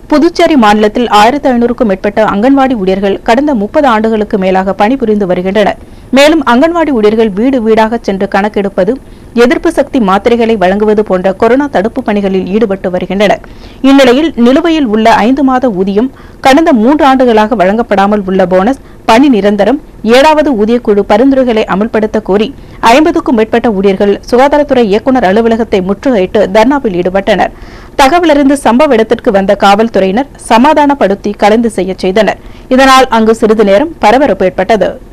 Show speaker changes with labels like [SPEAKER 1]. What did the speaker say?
[SPEAKER 1] புதுச்சேரி மாநிலத்தில் ஆயிரத்தி ஐநூறுக்கும் மேற்பட்ட அங்கன்வாடி ஊழியர்கள் கடந்த முப்பது ஆண்டுகளுக்கு மேலாக பணிபுரிந்து வருகின்றனர் மேலும் அங்கன்வாடி ஊழியர்கள் வீடு வீடாக சென்று கணக்கெடுப்பது எதிர்ப்பு சக்தி மாத்திரைகளை வழங்குவது போன்ற கொரோனா தடுப்பு பணிகளில் ஈடுபட்டு வருகின்றனர் இந்நிலையில் நிலுவையில் உள்ள ஐந்து மாத ஊதியம் கடந்த மூன்று ஆண்டுகளாக வழங்கப்படாமல் உள்ள போனஸ் பணி நிரந்தரம் ஏழாவது ஊதியக்குழு பரிந்துரைகளை அமல்படுத்த கோரி ஐம்பதுக்கும் மேற்பட்ட ஊழியர்கள் சுகாதாரத்துறை இயக்குநர் அலுவலகத்தை முற்றுகையிட்டு தர்ணாவில் ஈடுபட்டனர் தகவலறிந்து சம்பவ இடத்திற்கு வந்த காவல்துறையினர் சமாதானப்படுத்தி கலந்து செய்ய செய்தனர் இதனால் அங்கு சிறிது நேரம் பரபரப்பு ஏற்பட்டது